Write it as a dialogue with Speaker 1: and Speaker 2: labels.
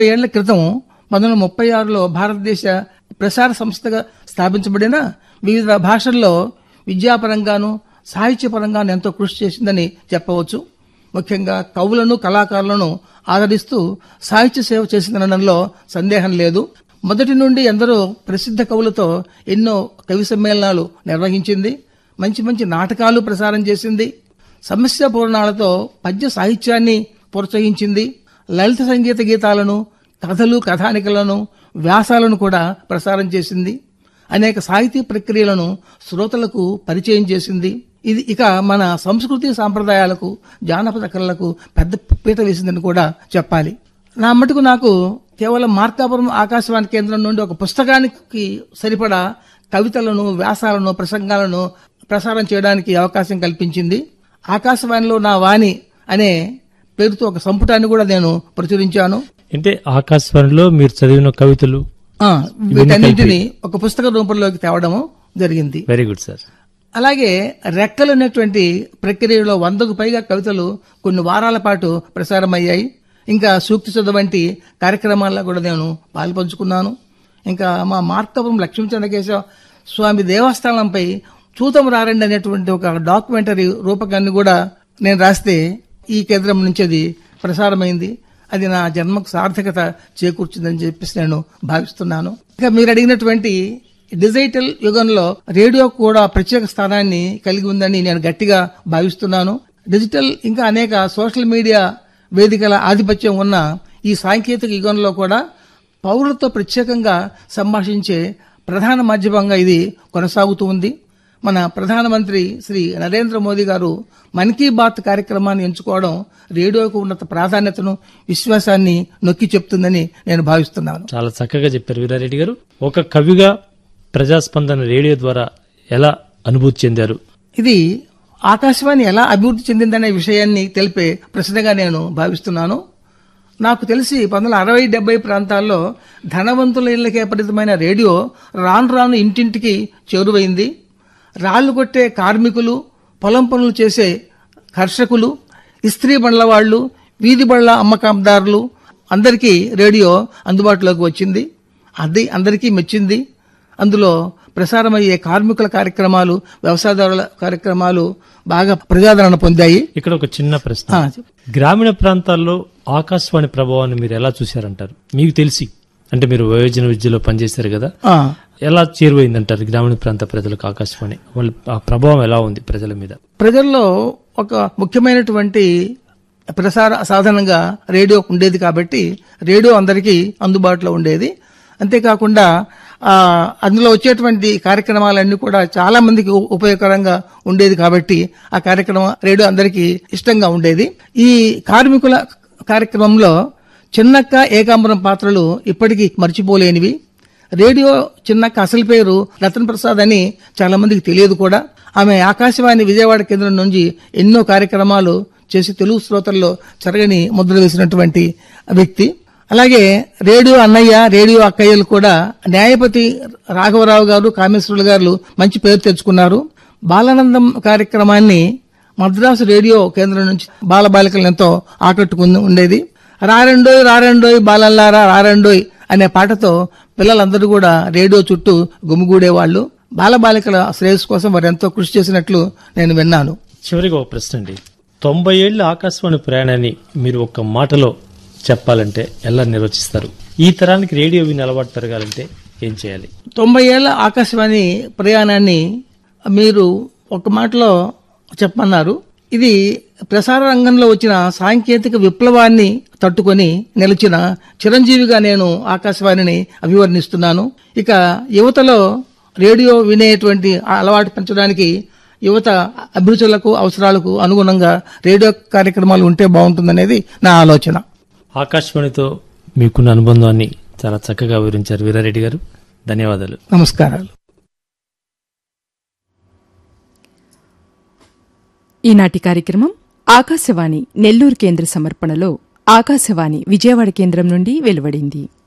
Speaker 1: ఏళ్ల క్రితం పంతొమ్మిది వందల ముప్పై ఆరులో భారతదేశ ప్రసార సంస్థగా స్థాపించబడిన వివిధ భాషల్లో విద్యాపరంగాను సాహిత్యపరంగాను ఎంతో కృషి చేసిందని చెప్పవచ్చు ముఖ్యంగా కవులను కళాకారులను ఆదరిస్తూ సాహిత్య సేవ చేసిందనడంలో సందేహం లేదు మొదటి నుండి ఎందరో ప్రసిద్ధ కవులతో ఎన్నో కవి సమ్మేళనాలు నిర్వహించింది మంచి మంచి నాటకాలు ప్రసారం చేసింది సమస్య పూర్ణాలతో పద్య సాహిత్యాన్ని ప్రోత్సహించింది లలిత సంగీత గీతాలను కథలు కథానికలను వ్యాసాలను కూడా ప్రసారం చేసింది అనేక సాహితీ ప్రక్రియలను శ్రోతలకు పరిచయం చేసింది ఇది ఇక మన సంస్కృతి సాంప్రదాయాలకు జానపద కళలకు పెద్ద పీట వేసిందని కూడా చెప్పాలి నా మటుకు నాకు కేవలం మార్కాపురం ఆకాశవాణి కేంద్రం నుండి ఒక పుస్తకానికి సరిపడా కవితలను వ్యాసాలను ప్రసంగాలను ప్రసారం చేయడానికి అవకాశం కల్పించింది ఆకాశవాణిలో నా వాణి అనే పేరుతో ఒక సంపుటాన్ని కూడా నేను ప్రచురించాను
Speaker 2: అంటే ఆకాశవాణిలో మీరు చదివిన కవితలు
Speaker 1: ఆ, వీటన్నింటిని ఒక పుస్తక రూపంలోకి తేవడము జరిగింది
Speaker 2: వెరీ గుడ్ సార్
Speaker 1: అలాగే రెక్కలు అనేటువంటి ప్రక్రియలో వందకు పైగా కవితలు కొన్ని వారాల పాటు ప్రసారమయ్యాయి ఇంకా సూక్తి చదువు వంటి కార్యక్రమాల్లో కూడా నేను పాల్పంచుకున్నాను ఇంకా మా మార్కపురం లక్ష్మీచంద్రకేశవ స్వామి దేవస్థానంపై చూతం రారండి అనేటువంటి ఒక డాక్యుమెంటరీ రూపకాన్ని కూడా నేను రాస్తే ఈ కేంద్రం నుంచి అది ప్రసారమైంది అది నా జన్మకు సార్థకత చేకూర్చిందని చెప్పేసి నేను భావిస్తున్నాను ఇక మీరు అడిగినటువంటి డిజిటల్ యుగంలో రేడియో కూడా ప్రత్యేక స్థానాన్ని కలిగి ఉందని నేను గట్టిగా భావిస్తున్నాను డిజిటల్ ఇంకా అనేక సోషల్ మీడియా వేదికల ఆధిపత్యం ఉన్న ఈ సాంకేతిక యుగంలో కూడా పౌరులతో ప్రత్యేకంగా సంభాషించే ప్రధాన మాధ్యమంగా ఇది కొనసాగుతూ ఉంది మన ప్రధానమంత్రి శ్రీ నరేంద్ర మోదీ గారు మన్ కీ బాత్ కార్యక్రమాన్ని ఎంచుకోవడం రేడియోకు ఉన్నత ప్రాధాన్యతను విశ్వాసాన్ని నొక్కి చెప్తుందని నేను భావిస్తున్నాను
Speaker 2: చాలా చక్కగా చెప్పారు వీరారెడ్డి గారు ఒక కవిగా ప్రజాస్పందన రేడియో ద్వారా ఎలా అనుభూతి చెందారు
Speaker 1: ఇది ఆకాశవాణి ఎలా అభివృద్ధి చెందిందనే విషయాన్ని తెలిపే ప్రశ్నగా నేను భావిస్తున్నాను నాకు తెలిసి పంతొమ్మిది వందల అరవై డెబ్బై ప్రాంతాల్లో ధనవంతుల ఇళ్లకే పరిమితమైన రేడియో రాను రాను ఇంటింటికి చేరువైంది రాళ్లు కొట్టే కార్మికులు పొలం పనులు చేసే కర్షకులు ఇస్త్రీ బండ్ల వాళ్ళు వీధి బళ్ళ అమ్మకందారులు అందరికీ రేడియో అందుబాటులోకి వచ్చింది అది అందరికీ మెచ్చింది అందులో ప్రసారమయ్యే కార్మికుల కార్యక్రమాలు వ్యవసాయదారుల కార్యక్రమాలు బాగా ప్రజాదరణ పొందాయి
Speaker 2: ఇక్కడ ఒక చిన్న ప్రశ్న
Speaker 1: ఆ,
Speaker 2: గ్రామీణ ప్రాంతాల్లో ఆకాశవాణి ప్రభావాన్ని మీరు ఎలా చూశారంటారు మీకు తెలిసి అంటే మీరు వయోజన విద్యలో పనిచేశారు కదా
Speaker 1: ఆ,
Speaker 2: ఎలా చేరువైందంటారు గ్రామీణ ప్రాంత ప్రజలకు ఆకాశవాణి వాళ్ళ ఆ ప్రభావం ఎలా ఉంది ప్రజల మీద
Speaker 1: ప్రజల్లో ఒక ముఖ్యమైనటువంటి ప్రసార సాధనంగా రేడియో ఉండేది కాబట్టి రేడియో అందరికీ అందుబాటులో ఉండేది అంతేకాకుండా ఆ, అందులో వచ్చేటువంటి కార్యక్రమాలన్నీ కూడా చాలా మందికి ఉ- ఉపయోగకరంగా ఉండేది కాబట్టి ఆ కార్యక్రమం రేడియో అందరికీ ఇష్టంగా ఉండేది ఈ కార్మికుల కార్యక్రమంలో చిన్నక్క ఏకాంబరం పాత్రలు ఇప్పటికీ మర్చిపోలేనివి రేడియో చిన్నక్క అసలు పేరు రతన్ ప్రసాద్ అని చాలా మందికి తెలియదు కూడా ఆమె ఆకాశవాణి విజయవాడ కేంద్రం నుంచి ఎన్నో కార్యక్రమాలు చేసి తెలుగు శ్రోతల్లో చెరగని ముద్ర వేసినటువంటి వ్యక్తి అలాగే రేడియో అన్నయ్య రేడియో అక్కయ్యలు కూడా న్యాయపతి రాఘవరావు గారు కామేశ్వరులు గారు మంచి పేరు తెచ్చుకున్నారు బాలానందం కార్యక్రమాన్ని మద్రాసు రేడియో కేంద్రం నుంచి బాలబాలికలను ఎంతో ఆకట్టుకుని ఉండేది రారెండోయ్ రారెండోయ్ బాలల్లారా రారెండోయ్ అనే పాటతో పిల్లలందరూ కూడా రేడియో చుట్టూ గుమిగూడేవాళ్లు బాలబాలికల శ్రేయస్సు కోసం వారు ఎంతో కృషి చేసినట్లు నేను విన్నాను
Speaker 2: చివరిగా ఒక ప్రశ్న అండి తొంభై ఏళ్ల ఆకాశవాణి ప్రయాణాన్ని మీరు ఒక మాటలో చెప్పాలంటే ఎలా నిర్వచిస్తారు ఈ తరానికి రేడియో విని అలవాటు పెరగాలంటే ఏం చేయాలి
Speaker 1: తొంభై ఏళ్ల ఆకాశవాణి ప్రయాణాన్ని మీరు ఒక మాటలో చెప్పమన్నారు ఇది ప్రసార రంగంలో వచ్చిన సాంకేతిక విప్లవాన్ని తట్టుకొని నిలిచిన చిరంజీవిగా నేను ఆకాశవాణిని అభివర్ణిస్తున్నాను ఇక యువతలో రేడియో వినేటువంటి ఆ అలవాటు పెంచడానికి యువత అభిరుచులకు అవసరాలకు అనుగుణంగా రేడియో కార్యక్రమాలు ఉంటే బాగుంటుందనేది నా ఆలోచన
Speaker 2: ఆకాశవాణితో మీకున్న అనుబంధాన్ని చాలా చక్కగా వివరించారు వీరారెడ్డి గారు ధన్యవాదాలు
Speaker 1: నమస్కారాలు
Speaker 3: ఈనాటి కార్యక్రమం ఆకాశవాణి నెల్లూరు కేంద్ర సమర్పణలో ఆకాశవాణి విజయవాడ కేంద్రం నుండి వెలువడింది